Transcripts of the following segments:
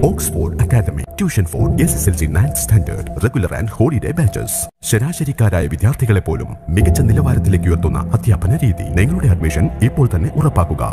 Oxford academy tuition for S S L C ninth standard regular and holiday batches ശരാശരിക്കാരായ വിദ്യാർത്ഥികളെ പോലും മികച്ച നിലവാരത്തിലേക്ക് ഉയർത്തുന്ന അധ്യാപന രീതി നിങ്ങളുടെ അഡ്മിഷൻ ഇപ്പോൾ തന്നെ ഉറപ്പാക്കുക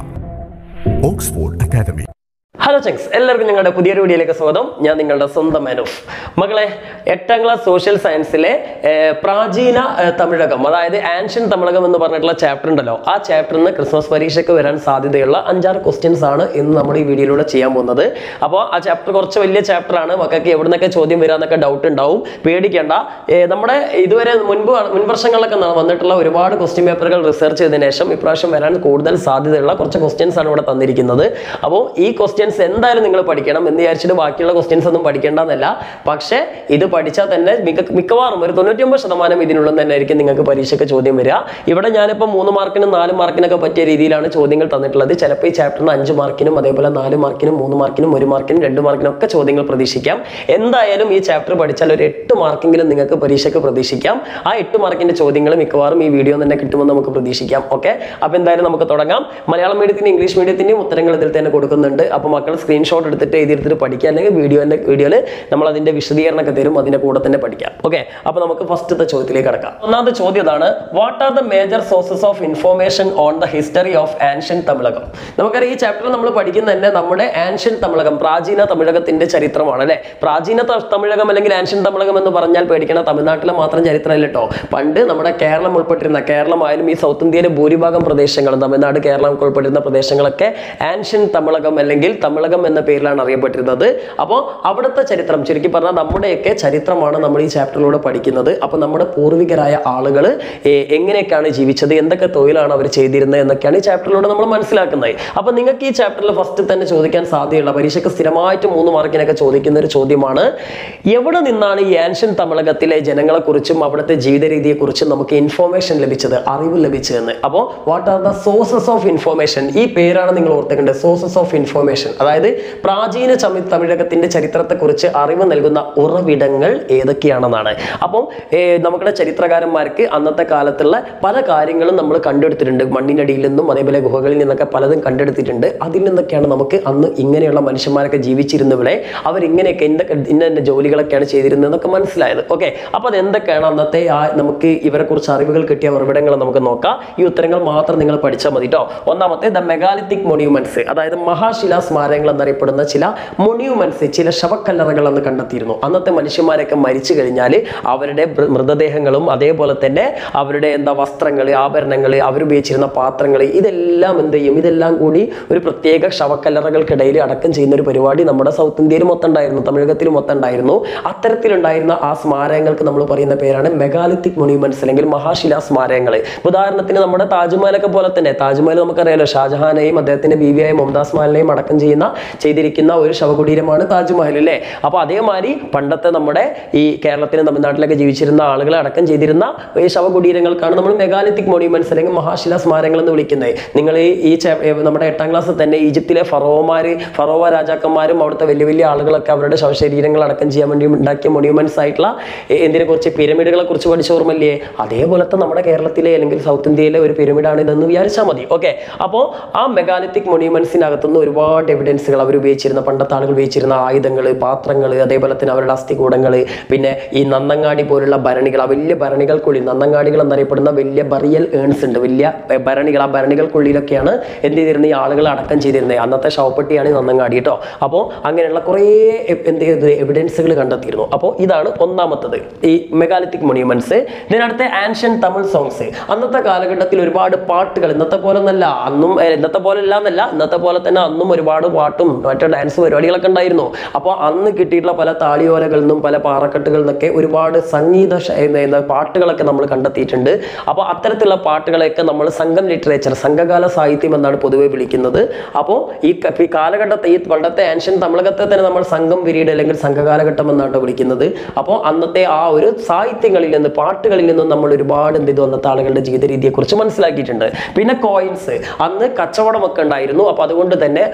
ഓക്സ്ഫോർഡ് അക്കാദമി ഹലോ ചെങ്സ് എല്ലാവർക്കും ഞങ്ങളുടെ പുതിയൊരു വീഡിയോയിലേക്ക് സ്വാഗതം ഞാൻ നിങ്ങളുടെ സ്വന്തം മനോഫ് മകളെ എട്ടാം ക്ലാസ് സോഷ്യൽ സയൻസിലെ ഏർ, പ്രാചീന ഏർ, തമിഴകം അതായത് ആൻഷ്യൻ തമിഴകം എന്ന് പറഞ്ഞിട്ടുള്ള ചാപ്റ്റർ ഉണ്ടല്ലോ ആ ചാപ്റ്ററിന് ക്രിസ്മസ് പരീക്ഷയ്ക്ക് വരാൻ സാധ്യതയുള്ള അഞ്ചാറ് ക്വസ്റ്റ്യൻസ് ആണ് ഇന്ന് നമ്മൾ ഈ വീഡിയോയിലൂടെ ചെയ്യാൻ പോകുന്നത് അപ്പോൾ ആ ചാപ്റ്റർ കുറച്ച് വലിയ ചാപ്റ്റർ ആണ് മക്കൾക്ക് എവിടെ നിന്നൊക്കെ ചോദ്യം വരാന്നൊക്കെ ഡൗട്ട് ഉണ്ടാവും പേടിക്കേണ്ട ഏർ, നമ്മുടെ ഇതുവരെ മുൻപ് മുൻ വർഷങ്ങളിലൊക്കെ ന- വന്നിട്ടുള്ള ഒരുപാട് ക്വസ്റ്റ്യൻ പേപ്പറുകൾ റിസർച്ച് ചെയ്തതിനു ശേഷം ഇപ്രാവശ്യം വരാൻ കൂടുതൽ സാധ്യതയുള്ള കുറച്ച് ക്വസ്റ്റ്യൻസ് ആണ് ഇവിടെ തന്നിരിക്കുന്നത് അപ്പോൾ ഈ ക്വസ്റ്റ്യൻസ് എന്തായാലും നിങ്ങൾ പഠിക്കണം എന്ന് വിചാരിച്ചിട്ട് ബാക്കിയുള്ള ക്വസ്റ്റ്യൻസ് ഒന്നും പഠിക്കേണ്ടെന്നല്ല പക്ഷേ ഇത് പഠിച്ചാൽ തന്നെ മിക്ക മിക്കവാറും ഒരു തൊണ്ണൂറ്റിയൊമ്പത് ശതമാനം ഇതിനുള്ളിൽ തന്നെ ആയിരിക്കും നിങ്ങൾക്ക് പരീക്ഷയ്ക്ക് ചോദ്യം വരിക ഇവിടെ ഞാനിപ്പോൾ മൂന്ന് മാർക്കിനും നാല് മാർക്കിനൊക്കെ പറ്റിയ രീതിയിലാണ് ചോദ്യങ്ങൾ തന്നിട്ടുള്ളത് ചിലപ്പോൾ ഈ ചാപ്റ്ററിന് അഞ്ച് മാർക്കിനും അതേപോലെ നാല് മാർക്കിനും മൂന്ന് മാർക്കിനും ഒരു മാർക്കിനും രണ്ട് മാർക്കിനും ഒക്കെ ചോദ്യങ്ങൾ പ്രതീക്ഷിക്കാം എന്തായാലും ഈ ചാപ്റ്റർ പഠിച്ചാൽ ഒരു എട്ട് മാർക്കെങ്കിലും നിങ്ങൾക്ക് പരീക്ഷയ്ക്ക് പ്രതീക്ഷിക്കാം ആ എട്ട് മാർക്കിന്റെ ചോദ്യങ്ങൾ മിക്കവാറും ഈ വീഡിയോ തന്നെ കിട്ടുമെന്ന് നമുക്ക് പ്രതീക്ഷിക്കാം ഓക്കെ അപ്പോൾ എന്തായാലും നമുക്ക് തുടങ്ങാം മലയാളം മീഡിയത്തിനും ഇംഗ്ലീഷ് മീഡിയത്തിന്റെയും ഉത്തരങ്ങൾ ഇതിൽ തന്നെ കൊടുക്കുന്നുണ്ട് അപ്പോൾ മക്കൾ സ്ക്രീൻഷോട്ട് എടുത്തിട്ട് എഴുതിയെടുത്തിട്ട് പഠിക്കുക അല്ലെങ്കിൽ വീഡിയോന്റെ വീഡിയോയിൽ നമ്മൾ അതിന്റെ വിശദീകരണമൊക്കെ തരും അതിന്റെ കൂടെ തന്നെ പഠിക്കാം ഓക്കെ അപ്പോൾ നമുക്ക് ഫസ്റ്റത്തെ ചോദ്യത്തിലേക്ക് കടക്കാം ഒന്നാമത്തെ ചോദ്യം ഇതാണ് what are the major sources of information on the history of ancient Tamilakam നമുക്കറിയാം ഈ ചാപ്റ്റർ നമ്മൾ പഠിക്കുന്ന തന്നെ നമ്മുടെ ആൻഷ്യൻ തമിഴകം പ്രാചീന തമിഴകത്തിന്റെ ചരിത്രമാണ് അല്ലെ പ്രാചീന ത- തമിഴകം അല്ലെങ്കിൽ ആൻഷ്യൻ തമിഴകം എന്ന് പറഞ്ഞാൽ പേടിക്കണം തമിഴ്നാട്ടിലെ മാത്രം ചരിത്രമല്ല കേട്ടോ പണ്ട് നമ്മുടെ കേരളം ഉൾപ്പെട്ടിരുന്ന കേരളമായാലും ഈ സൗത്ത് ഇന്ത്യയിലെ ഭൂരിഭാഗം പ്രദേശങ്ങളും തമിഴ്നാട് കേരളം ഒക്കെ ഉൾപ്പെട്ടിരുന്ന പ്രദേശങ്ങളൊക്കെ ആൻഷ്യൻ തമിഴകം അല്ലെങ്കിൽ തമിഴകം എന്ന പേരിലാണ് അറിയപ്പെട്ടിരുന്നത് അപ്പോൾ അവിടുത്തെ ചരിത്രം ചുരുക്കി പറഞ്ഞാൽ നമ്മുടെയൊക്കെ ചരിത്രമാണ് നമ്മൾ ഈ ചാപ്റ്ററിലൂടെ പഠിക്കുന്നത് അപ്പോൾ നമ്മുടെ പൂർവികരായ ആളുകൾ എങ്ങനെയൊക്കെയാണ് ജീവിച്ചത് എന്തൊക്കെ തൊഴിലാണ് അവർ ചെയ്തിരുന്നത് എന്നൊക്കെയാണ് ഈ ചാപ്റ്ററിലൂടെ നമ്മൾ മനസ്സിലാക്കുന്നത് അപ്പോൾ നിങ്ങൾക്ക് ഈ ചാപ്റ്ററിൽ ഫസ്റ്റ് തന്നെ ചോദിക്കാൻ സാധ്യതയുള്ള പരീക്ഷയ്ക്ക് സ്ഥിരമായിട്ട് മൂന്ന് മാർക്കിനൊക്കെ ചോദിക്കുന്ന ഒരു ചോദ്യമാണ് എവിടെ നിന്നാണ് ഈ ആൻഷ്യൻ തമിഴകത്തിലെ ജനങ്ങളെക്കുറിച്ചും അവിടുത്തെ ജീവിത രീതിയെക്കുറിച്ചും നമുക്ക് ഇൻഫോർമേഷൻ ലഭിച്ചത് അറിവ് ലഭിച്ചതെന്ന് അപ്പോൾ what are the sources of information ഈ പേരാണ് നിങ്ങൾ ഓർത്തേണ്ടത് സോഴ്സസ് ഓഫ് ഇൻഫോർമേഷൻ അതായത് പ്രാചീന ചമി തമിഴകത്തിന്റെ ചരിത്രത്തെക്കുറിച്ച് അറിവ് നൽകുന്ന ഉറവിടങ്ങൾ ഏതൊക്കെയാണെന്നാണ് അപ്പം ഏർ, നമ്മുടെ ചരിത്രകാരന്മാർക്ക് അന്നത്തെ കാലത്തുള്ള പല കാര്യങ്ങളും നമ്മൾ കണ്ടെടുത്തിട്ടുണ്ട് മണ്ണിനടിയിൽ നിന്നും അതേപോലെ ഗുഹകളിൽ നിന്നൊക്കെ പലതും കണ്ടെടുത്തിട്ടുണ്ട് അതിൽ നിന്നൊക്കെയാണ് നമുക്ക് അന്ന് ഇങ്ങനെയുള്ള മനുഷ്യന്മാരൊക്കെ ജീവിച്ചിരുന്നവിടെ അവരിങ്ങനെയൊക്കെ എന്തൊക്കെ ഇന്ന ഇന്ന ജോലികളൊക്കെയാണ് ചെയ്തിരുന്നത് എന്നൊക്കെ മനസ്സിലായത് ഓക്കെ അപ്പോൾ അത് എന്തൊക്കെയാണ് അന്നത്തെ ആ നമുക്ക് ഇവരെ കുറിച്ച് അറിവുകൾ കിട്ടിയ ഉറവിടങ്ങൾ നമുക്ക് നോക്കാം ഈ ഉത്തരങ്ങൾ മാത്രം നിങ്ങൾ പഠിച്ചാൽ മതി കേട്ടോ ഒന്നാമത്തെ ദ മെഗാലിത്തിക് മൊണ്യൂമെന്റ്സ് അതായത് മഹാശിലാ സ്മാരകങ്ങൾ എന്നറിയപ്പെടുന്ന ചില മൊണ്യൂമെന്റ്സ് ചില ശവക്കല്ലറകൾ അന്ന് കണ്ടെത്തിയിരുന്നു അന്നത്തെ മനുഷ്യന്മാരൊക്കെ മരിച്ചു കഴിഞ്ഞാൽ അവരുടെ മൃ- മൃതദേഹങ്ങളും അതേപോലെ തന്നെ അവരുടെ എന്താ വസ്ത്രങ്ങൾ ആഭരണങ്ങൾ അവരുപയോഗിച്ചിരുന്ന പാത്രങ്ങൾ ഇതെല്ലാം എന്ത് ചെയ്യും ഇതെല്ലാം കൂടി ഒരു പ്രത്യേക ശവക്കല്ലറകൾക്കിടയിൽ അടക്കം ചെയ്യുന്ന ഒരു പരിപാടി നമ്മുടെ സൗത്ത് ഇന്ത്യയിൽ മൊത്തം ഉണ്ടായിരുന്നു തമിഴകത്തിൽ മൊത്തം ഉണ്ടായിരുന്നു അത്തരത്തിലുണ്ടായിരുന്ന ആ സ്മാരകങ്ങൾക്ക് നമ്മൾ പറയുന്ന പേരാണ് മെഗാലിത്തിക് മൊണ്യൂമെന്റ്സ് അല്ലെങ്കിൽ മഹാശിലാ സ്മാരകങ്ങൾ ഉദാഹരണത്തിന് നമ്മുടെ താജ്മഹലൊക്കെ പോലെ തന്നെ താജ്മഹൽ നമുക്കറിയാലോ ഷാജഹാനെയും അദ്ദേഹത്തിന്റെ ബീവിയായ മുംതാസ് മഹലിനെയും അടക്കം ചെയ്യുന്ന ചെയ്തിരിക്കുന്ന ഒരു ശവകുടീരമാണ് താജ്മഹൽ അല്ലേ അപ്പോൾ അതേമാതിരി പണ്ടത്തെ നമ്മുടെ ഈ കേരളത്തിലും തമിഴ്നാട്ടിലൊക്കെ ജീവിച്ചിരുന്ന ആളുകളെ അടക്കം ചെയ്തിരുന്ന ഈ ശവകുടീരങ്ങൾക്കാണ് നമ്മൾ മെഗാലിത്തിക് മൊണ്യൂമെന്റ്സ് അല്ലെങ്കിൽ മഹാശിലാ സ്മാരകങ്ങൾ എന്ന് വിളിക്കുന്നത് നിങ്ങൾ ഈ ഈ ചാ- ഏ, നമ്മുടെ എട്ടാം ക്ലാസ്സിൽ തന്നെ ഈജിപ്തിലെ ഫറോമാര് ഫറോവ രാജാക്കന്മാരും അവിടുത്തെ വലിയ വലിയ ആളുകളൊക്കെ അവരുടെ ശവശരീരങ്ങൾ അടക്കം ചെയ്യാൻ വേണ്ടി ഉണ്ടാക്കിയ മൊണ്യൂമെന്റ്സ് ആയിട്ടുള്ള ഏ, എന്തിനെ കുറിച്ച് പിരമിഡുകളെ കുറിച്ച് പഠിച്ച ഓർമ്മല്ലേ അതേപോലത്തെ നമ്മുടെ കേരളത്തിലെ അല്ലെങ്കിൽ സൗത്ത് ഇന്ത്യയിലെ ഒരു പിരമിഡാണ് ഇതെന്ന് വിചാരിച്ചാൽ മതി ഓക്കെ അപ്പോൾ ആ മെഗാലിത്തിക് മൊണ്യൂമെന്റ്സിനകത്തുനിന്ന് ഒരുപാട് എവിഡൻസുകൾ അവർ ഉപയോഗിച്ചിരുന്ന പണ്ടത്തെ ആളുകൾ ഉപയോഗിച്ചിരുന്ന ആയുധങ്ങൾ പാത്രങ്ങൾ അതേപോലെ തന്നെ അവരുടെ അസ്ഥികൂടങ്ങൾ പിന്നെ ഈ നന്നങ്ങാടി പോലുള്ള ഭരണികൾ ആ വലിയ ഭരണികൾക്കുള്ളിൽ നന്നങ്ങാടികൾ എന്നറിയപ്പെടുന്ന വലിയ ബറിയൽ ഏൺസ് ഉണ്ട് വലിയ എ, ഭരണികൾ ആ ഭരണികൾക്കുള്ളിലൊക്കെയാണ് എന്ത് ചെയ്തിരുന്നത് ഈ ആളുകൾ അടക്കം ചെയ്തിരുന്നത് അന്നത്തെ ശവപ്പെട്ടിയാണ് ഈ നന്നങ്ങാടി കേട്ടോ അപ്പോൾ അങ്ങനെയുള്ള കുറേ എ- എന്ത് ചെയ്തത് എവിഡൻസുകൾ കണ്ടെത്തിയിരുന്നു അപ്പോൾ ഇതാണ് ഒന്നാമത്തത് ഈ മെഗാലിത്തിക് മൊണ്യൂമെന്റ്സ് ഇതിനടുത്ത് ആൻഷ്യൻ തമിഴ് സോങ്സ് അന്നത്തെ കാലഘട്ടത്തിൽ ഒരുപാട് പാട്ടുകൾ ഇന്നത്തെ പോലെ ഒന്നല്ല അന്നും ഏ, ഇന്നത്തെ പോലെ അല്ല എന്നല്ല ഇന്നത്തെ പോലെ തന്നെ അന്നും ഒരുപാട് പാട്ടും മറ്റേ ഡാൻസ് പരിപാടികളൊക്കെ ഉണ്ടായിരുന്നു അപ്പോൾ അന്ന് കിട്ടിയിട്ടുള്ള പല താളിയോലകളിൽ നിന്നും പല പാറക്കെട്ടുകളിൽ നിന്നൊക്കെ ഒരുപാട് സംഗീത ശ- എന്താ- എന്താ പാട്ടുകളൊക്കെ നമ്മൾ കണ്ടെത്തിയിട്ടുണ്ട് അപ്പോൾ അത്തരത്തിലുള്ള പാട്ടുകളെയൊക്കെ നമ്മൾ സംഘം ലിറ്ററേച്ചർ സംഘകാല സാഹിത്യം എന്നാണ് പൊതുവെ വിളിക്കുന്നത് അപ്പോൾ ഈ ക- ഈ കാലഘട്ടത്തെ ഈ പണ്ടത്തെ ആൻഷ്യൻ തമിഴകത്തെ തന്നെ നമ്മൾ സംഘം പീരീഡ് അല്ലെങ്കിൽ സംഘകാലഘട്ടം എന്നാണ് വിളിക്കുന്നത് അപ്പോൾ അന്നത്തെ ആ ഒരു സാഹിത്യങ്ങളിൽ നിന്ന് പാട്ടുകളിൽ നിന്നും നമ്മൾ ഒരുപാട് എന്ത് ചെയ്തു അന്നത്തെ ആളുകളുടെ ജീവിത രീതിയെക്കുറിച്ച് മനസ്സിലാക്കിയിട്ടുണ്ട് പിന്നെ കോയിൻസ് അന്ന് കച്ചവടമൊക്കെ ഉണ്ടായിരുന്നു അപ്പോൾ അതുകൊണ്ട് തന്നെ റോമക്കാർ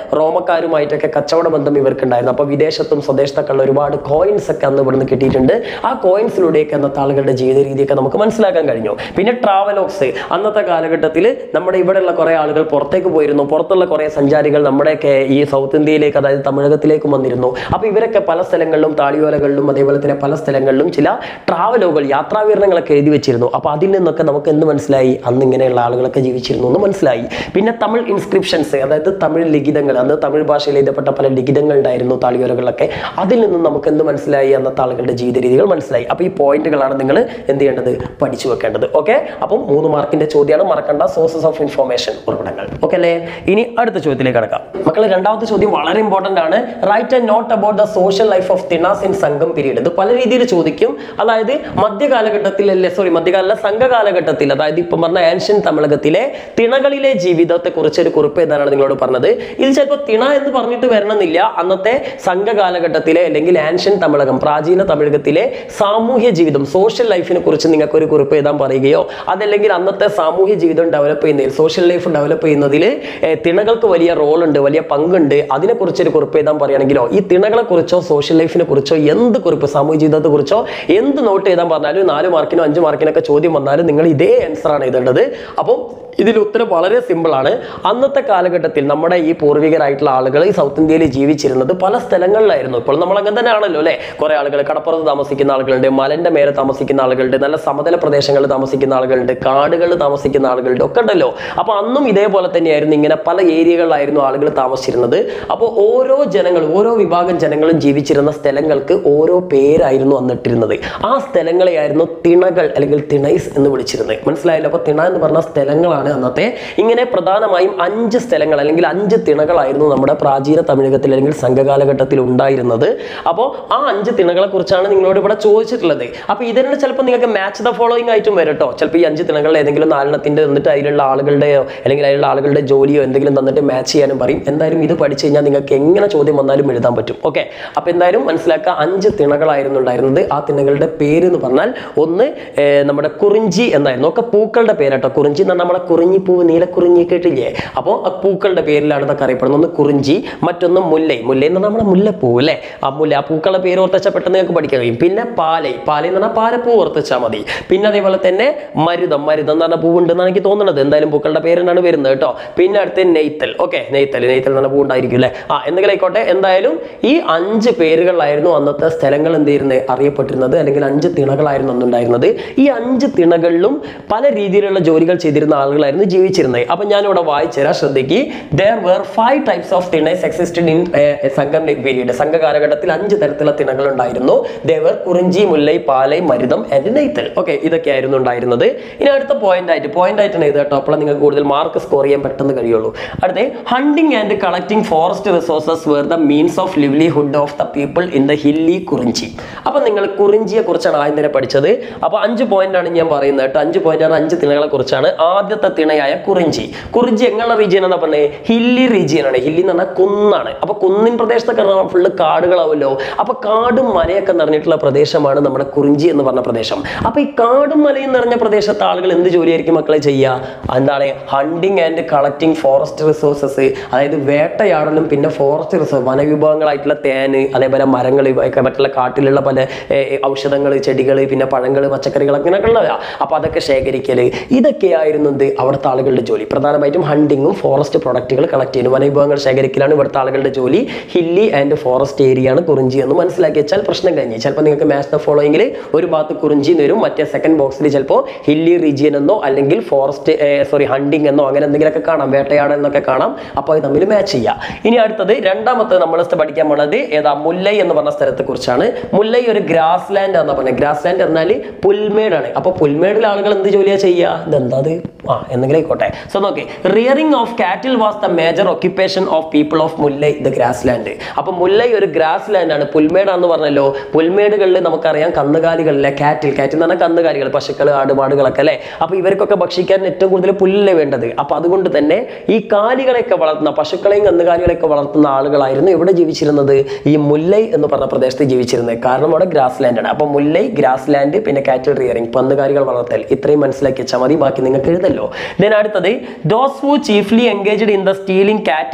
റോമാക്കാരുമായിട്ടൊക്കെ കച്ചവട ബന്ധം ഇവർക്കുണ്ടായിരുന്നു അപ്പോൾ വിദേശത്തും സ്വദേശത്തൊക്കെ ഉള്ള ഒരുപാട് കോയിൻസ് ഒക്കെ അന്ന് ഇവിടുന്ന് കിട്ടിയിട്ടുണ്ട് ആ കോയിൻസിലൂടെയൊക്കെ അന്നത്തെ ആളുകളുടെ ജീവിത രീതിയൊക്കെ നമുക്ക് മനസ്സിലാക്കാൻ കഴിഞ്ഞു പിന്നെ ട്രാവലോക്സ് അന്നത്തെ കാലഘട്ടത്തിൽ നമ്മുടെ ഇവിടെയുള്ള കുറേ ആളുകൾ പുറത്തേക്ക് പോയിരുന്നു പുറത്തുള്ള കുറേ സഞ്ചാരികൾ നമ്മുടെയൊക്കെ ഈ സൗത്ത് ഇന്ത്യയിലേക്ക് അതായത് തമിഴകത്തിലേക്കും വന്നിരുന്നു അപ്പോൾ ഇവരൊക്കെ പല സ്ഥലങ്ങളിലും താളിയോലകളിലും അതേപോലെ തന്നെ പല സ്ഥലങ്ങളിലും ചില ട്രാവലുകൾ യാത്രാവിവരണങ്ങളൊക്കെ എഴുതി വെച്ചിരുന്നു അപ്പോൾ അതിൽ നിന്നൊക്കെ നമുക്ക് എന്ത് മനസ്സിലായി അന്ന് ഇങ്ങനെയുള്ള ആളുകളൊക്കെ ജീവിച്ചിരുന്നു എന്ന് മനസ്സിലായി പിന്നെ തമിഴ് ഇൻസ്ക്രിപ്ഷൻസ് അതായത് തമിഴ് ലിഖിതങ്ങൾ അന്ന് തമിഴ് ഭാഷയിൽ എഴുതപ്പെട്ട പല ലിഖിതങ്ങൾ ഉണ്ടായിരുന്നു താളിയോലകളിലൊക്കെ അതിൽ നിന്നും നമുക്ക് എന്ത് മനസ്സിലായി അന്നത്തെ ആളുകളുടെ ജീവിത രീതികൾ മനസ്സിലായി അപ്പോൾ ഈ പോയിന്റുകളാണ് നിങ്ങൾ എന്ത് ചെയ്യേണ്ടത് പഠിച്ചു വെക്കേണ്ടത് ഓക്കെ അപ്പം മൂന്ന് മാർക്കിന്റെ ചോദ്യമാണ് മറക്കണ്ട സോഴ്സസ് ഓഫ് ഇൻഫോർമേഷൻ ഉറവിടങ്ങൾ ഓക്കെ അല്ലേ ഇനി അടുത്ത ചോദ്യത്തിലേക്ക് കടക്കാം മക്കളെ രണ്ടാമത്തെ ചോദ്യം വളരെ ഇമ്പോർട്ടന്റ് ആണ് write and note about the social life of tinais in Sangam period ഇത് പല രീതിയിൽ ചോദിക്കും അതായത് മധ്യകാലഘട്ടത്തിൽ അല്ലേ സോറി മധ്യകാല സംഘകാലഘട്ടത്തിൽ അതായത് ഇപ്പം പറഞ്ഞ ആൻഷ്യൻ തമിഴകത്തിലെ തിണകളിലെ ജീവിതത്തെ കുറിച്ച് ഒരു കുറിപ്പ് എഴുതാനാണ് നിങ്ങളോട് പറഞ്ഞത് ഇത് ചിലപ്പോൾ തിണ എന്ന് പറഞ്ഞിട്ട് വരണമെന്നില്ല അന്നത്തെ സംഘകാലഘട്ടത്തിലെ അല്ലെങ്കിൽ ആൻഷ്യൻ തമിഴകം പ്രാചീന തമിഴകത്തിലെ സാമൂഹ്യ ജീവിതം സോഷ്യൽ ലൈഫിനെ കുറിച്ച് നിങ്ങൾക്ക് ഒരു കുറിപ്പ് എഴുതാൻ പറയുകയോ അതല്ലെങ്കിൽ അന്നത്തെ സാമൂഹ്യ ജീവിതം ഡെവലപ്പ് ചെയ്യുന്നതിൽ സോഷ്യൽ ലൈഫ് ഡെവലപ്പ് ചെയ്യുന്നതിൽ ഏർ, തിണകൾക്ക് വലിയ റോൾ ഉണ്ട് വലിയ പങ്കുണ്ട് അതിനെക്കുറിച്ച് ഒരു കുറിപ്പ് എഴുതാൻ പറയുകയാണെങ്കിലോ ഈ തിണകളെ കുറിച്ചോ സോഷ്യൽ ലൈഫിനെ കുറിച്ചോ എന്ത് കുറിപ്പ് സാമൂഹ്യ ജീവിതത്തെ കുറിച്ചോ എന്ത് നോട്ട് എഴുതാൻ പറഞ്ഞാലും നാല് മാർക്കിനോ അഞ്ച് മാർക്കിനൊക്കെ ചോദ്യം വന്നാലും നിങ്ങൾ ഇതേ ആൻസർ ആണ് എഴുതേണ്ടത് അപ്പം ഇതിൽ ഉത്തരം വളരെ സിമ്പിൾ ആണ് അന്നത്തെ കാലഘട്ടത്തിൽ നമ്മുടെ ഈ പൂർവികരായിട്ടുള്ള ആളുകൾ ഈ സൗത്ത് ഇന്ത്യയിൽ ജീവിച്ചിരുന്നത് പല സ്ഥലങ്ങളിലായിരുന്നു ഇപ്പോൾ നമ്മൾ അങ്ങനെ തന്നെ ആണല്ലോ അല്ലേ കുറെ ആളുകൾ കടപ്പുറത്ത് താമസിക്കുന്ന ആളുകളുണ്ട് മലന്റെ മേലെ താമസിക്കുന്ന ആളുകളുണ്ട് നല്ല സമതല പ്രദേശങ്ങളിൽ താമസിക്കുന്ന ആളുകളുണ്ട് കാടുകളിൽ താമസിക്കുന്ന ആളുകളുണ്ട് ഒക്കെ ഉണ്ടല്ലോ അപ്പൊ അന്നും ഇതേപോലെ തന്നെയായിരുന്നു ഇങ്ങനെ പല ഏരിയകളിലായിരുന്നു ആളുകൾ താമസിച്ചിരുന്നത് അപ്പോൾ ഓരോ ജനങ്ങളും ഓരോ വിഭാഗം ജനങ്ങളും ജീവിച്ചിരുന്ന സ്ഥലങ്ങൾക്ക് ഓരോ പേരായിരുന്നു അന്നിട്ടിരുന്നത് ആ സ്ഥലങ്ങളെയായിരുന്നു തിണകൾ അല്ലെങ്കിൽ തിണൈസ് എന്ന് വിളിച്ചിരുന്നത് മനസ്സിലായല്ലോ അപ്പൊ തിണ എന്ന് പറഞ്ഞ സ്ഥലങ്ങളാണ് അന്നത്തെ ഇങ്ങനെ പ്രധാനമായും അഞ്ച് സ്ഥലങ്ങൾ അല്ലെങ്കിൽ അഞ്ച് തിണകളായിരുന്നു നമ്മുടെ പ്രാചീന തമിഴകത്തിൽ അല്ലെങ്കിൽ സംഘകാലഘട്ടത്തിൽ ഉണ്ടായിരുന്നത് അപ്പോൾ ആ അഞ്ച് തിണകളെ കുറിച്ചാണ് നിങ്ങളോട് ഇവിടെ ചോദിച്ചിട്ടുള്ളത് അപ്പോൾ ഇതിനെ ചിലപ്പോൾ നിങ്ങൾക്ക് മാച്ച് ദ ഫോളോയിങ് ആയിട്ടും വരും കേട്ടോ ചിലപ്പോൾ ഈ അഞ്ച് തിണകളിൽ ഏതെങ്കിലും നാലെണ്ണത്തിന്റെ തന്നിട്ട് അതിലുള്ള ആളുകളുടെയോ അല്ലെങ്കിൽ അതിലുള്ള ആളുകളുടെ ജോലിയോ എന്തെങ്കിലും തന്നിട്ട് മാച്ച് ചെയ്യാനും പറയും എന്തായാലും ഇത് പഠിച്ചു കഴിഞ്ഞാൽ നിങ്ങൾക്ക് എങ്ങനെ ചോദ്യം വന്നാലും എഴുതാൻ പറ്റും ഓക്കെ അപ്പോൾ എന്തായാലും മനസ്സിലാക്കുക അഞ്ച് തിണകളായിരുന്നു ഉണ്ടായിരുന്നത് ആ തിണകളുടെ പേര് എന്ന് പറഞ്ഞാൽ ഒന്ന് ഏർ, നമ്മുടെ കുറിഞ്ചി എന്നായിരുന്നു ഒക്കെ പൂക്കളുടെ പേരാട്ടോ കുറിഞ്ചി എന്ന് പറഞ്ഞാൽ നമ്മളെ കുറിഞ്ഞിപ്പൂവ് നീലക്കുറിഞ്ഞി കേട്ടില്ലേ അപ്പോൾ ആ പൂക്കളുടെ പേരിലാണ് ഇതൊക്കെ അറിയപ്പെടുന്നത് ഒന്ന് കുറിഞ്ചി മറ്റൊന്ന് മുല്ലൈ മുല്ലൈ എന്ന് പറഞ്ഞാൽ നമ്മുടെ മുല്ലപ്പൂവ് അല്ലേ ആ മുല്ല ആ പൂക്കളുടെ പേര് ഓർത്തച്ചാൽ പെട്ടെന്ന് നിങ്ങൾക്ക് പഠിക്കാൻ കഴിയും പിന്നെ പാലൈ പാലൈ എന്ന് പറഞ്ഞാൽ പാലപ്പൂ ഓർത്തച്ചാൽ മതി പിന്നെ അതേപോലെ തന്നെ മരുതം മരുതം എന്ന് പറഞ്ഞ പൂവ് ഉണ്ടെന്നാണ് എനിക്ക് തോന്നുന്നത് എന്തായാലും പൂക്കളുടെ പേരിനാണ് വരുന്നത് കേട്ടോ പിന്നെ അടുത്ത് നെയ്ത്തൽ ഓക്കെ നെയ്ത്തൽ നെയ്ത്തൽ എന്ന് പറഞ്ഞ പൂ ഉണ്ടായിരിക്കും അല്ലേ ആ എന്തെങ്കിലും ആയിക്കോട്ടെ എന്തായാലും ഈ അഞ്ച് പേരുകളിലായിരുന്നു അന്നത്തെ സ്ഥലങ്ങൾ എന്ത് ചെയ്യുന്നത് അറിയപ്പെട്ടിരുന്നത് അല്ലെങ്കിൽ അഞ്ച് തിണകളായിരുന്നു അന്നുണ്ടായിരുന്നത് ഈ അഞ്ച് തിണകളിലും പല രീതിയിലുള്ള ജോലികൾ ചെയ്തിരുന്ന ആളുകളായിരുന്നു ജീവിച്ചിരുന്നത് അപ്പൊ ഞാൻ ഇവിടെ വായിച്ചുതരാം ശ്രദ്ധിക്ക് there were five types of tinais existed in Sangam period സംഘ കാലഘട്ടത്തിൽ അഞ്ച് തരത്തിലുള്ള തിണകൾ ഉണ്ടായിരുന്നു they were Kurinji Mullai Palai Marutham and Neithal okay ഇതൊക്കെയായിരുന്നു ഉണ്ടായിരുന്നത് ഇനി അടുത്ത പോയിന്റ് ആയിട്ട് പോയിന്റ് ആയിട്ടാണ് ഇത് കേട്ടോ അപ്പോൾ നിങ്ങൾക്ക് കൂടുതൽ മാർക്ക് സ്കോർ ചെയ്യാൻ പെട്ടെന്ന് കഴിയുള്ളൂ അടുത്ത hunting and collecting forest resources were the means of livelihood of the people in the hilly Kurinji അപ്പൊ നിങ്ങൾ കുറിഞ്ചിയെ കുറിച്ചാണ് ആദ്യം തന്നെ പഠിച്ചത് അപ്പൊ അഞ്ച് പോയിന്റ് ആണ് ഞാൻ പറയുന്നത് കേട്ടോ അഞ്ച് പോയിന്റ് ആണ് അഞ്ച് തിണകളെ കുറിച്ചാണ് ആദ്യത്തെ തിണയായ കുറിഞ്ചി കുറിഞ്ചി എങ്ങനെയുള്ള റീജിയൻ എന്നാ പറഞ്ഞത് ഹില്ലി റീജിയൻ ആണ് ഹില്ലി എന്ന് പറഞ്ഞാൽ കുന്നാണ് അപ്പൊ കുന്നിൻ പ്രദേശത്തൊക്കെ ഫുള്ള് കാടുകളാവുമല്ലോ അപ്പൊ കാടും മലയൊക്കെ നിറഞ്ഞിട്ടുള്ള പ്രദേശമാണ് നമ്മുടെ കുറിഞ്ചി എന്ന് പറഞ്ഞ പ്രദേശം അപ്പൊ ഈ കാടും മലയും നിറഞ്ഞ പ്രദേശത്തെ ആളുകൾ എന്ത് ജോലിയായിരിക്കും മക്കളെ ചെയ്യുക എന്താണ് hunting and collecting forest resources അതായത് വേട്ടയാടലും പിന്നെ ഫോറസ്റ്റ് റിസോഴ്സ് വനവിഭവങ്ങളായിട്ടുള്ള തേന് അതേപോലെ മരങ്ങൾ ഒക്കെ മറ്റുള്ള കാട്ടിലുള്ള പല ഔഷധങ്ങൾ ചെടികൾ പിന്നെ പഴങ്ങൾ പച്ചക്കറികൾ അങ്ങനെയൊക്കെ ഉള്ളതാ അപ്പൊ അതൊക്കെ ശേഖരിക്കൽ ഇതൊക്കെയായിരുന്നു എന്ത് അവിടുത്തെ ആളുകളുടെ ജോലി പ്രധാനമായിട്ടും ഹണ്ടിങ്ങും ഫോറസ്റ്റ് പ്രൊഡക്റ്റുകൾ കളക്ട് ചെയ്യുന്നു വനവിഭവങ്ങൾ ശേഖരിക്കലാണ് ഇവിടുത്തെ ആളുകളുടെ ജോലി ഹില്ലി ആൻഡ് ഫോറസ്റ്റ് ഏരിയ ആണ് കുറിഞ്ചി എന്ന് മനസ്സിലാക്കി വെച്ചാൽ പ്രശ്നം കഴിഞ്ഞു ചിലപ്പോൾ നിങ്ങൾക്ക് മാച്ച് ദ ഫോളോയിങ്ങിൽ ഒരു ഭാഗത്ത് കുറിഞ്ചി എന്ന് വരും മറ്റേ സെക്കൻഡ് ബോക്സിൽ ചിലപ്പോൾ ഹില്ലി റീജിയൻ എന്നോ അല്ലെങ്കിൽ ഫോറസ്റ്റ് സോറി ഹണ്ടിങ് എന്നോ അങ്ങനെ എന്തെങ്കിലുമൊക്കെ കാണാം വേട്ടയാടൽ എന്നൊക്കെ കാണാം അപ്പോൾ അത് തമ്മിൽ മാച്ച് ചെയ്യാം ഇനി അടുത്തത് രണ്ടാമത്തത് നമ്മൾ പഠിക്കാൻ പോണത് ഏതാ മുല്ലൈ എന്ന് പറഞ്ഞ സ്ഥലത്തെ കുറിച്ചാണ് മുല്ലൈ ഒരു ഗ്രാസ് ലാൻഡ് എന്നാ പറഞ്ഞത് ഗ്രാസ് ലാൻഡ് എന്നാൽ പുൽമേടാണ് അപ്പോൾ പുൽമേടിൽ ആളുകൾ എന്ത് ജോലിയാ ചെയ്യുക ഇതെന്താ അത് ആ എന്തെങ്കിലും ആയിക്കോട്ടെ സോ നോക്കി rearing of cattle was the major occupation of people of Mullai the grass land അപ്പൊ മുല്ലൈ ഒരു ഗ്രാസ് ലാൻഡ് ആണ് പുൽമേടാന്ന് പറഞ്ഞല്ലോ പുൽമേടുകളിൽ നമുക്കറിയാം കന്നുകാലികളിലെ കാറ്റിൽ കാറ്റിൽ എന്ന് പറഞ്ഞാൽ കന്നുകാലികൾ പശുക്കൾ ആടുമാടുകളൊക്കെ അല്ലേ അപ്പൊ ഇവർക്കൊക്കെ ഭക്ഷിക്കാൻ ഏറ്റവും കൂടുതൽ പുല്ലല്ലേ വേണ്ടത് അപ്പൊ അതുകൊണ്ട് തന്നെ ഈ കാലികളെയൊക്കെ വളർത്തുന്ന പശുക്കളെയും കന്നുകാലികളെയൊക്കെ വളർത്തുന്ന ആളുകളായിരുന്നു ഇവിടെ ജീവിച്ചിരുന്നത് ഈ മുല്ലൈ എന്ന് പറഞ്ഞ പ്രദേശത്ത് ജീവിച്ചിരുന്നത് കാരണം അവിടെ ഗ്രാസ് ലാൻഡ് ആണ് അപ്പൊ മുല്ലൈ ഗ്രാസ് ലാൻഡ് പിന്നെ കാറ്റിൽ റിയറിംഗ് കന്നുകാലികൾ വളർത്തൽ ഇത്രയും മനസ്സിലാക്കി വെച്ചാൽ മതി ബാക്കി നിങ്ങൾക്ക് എഴുതല്ലോ ദെൻ അടുത്തത് those who chiefly engaged in the stealing cattle were the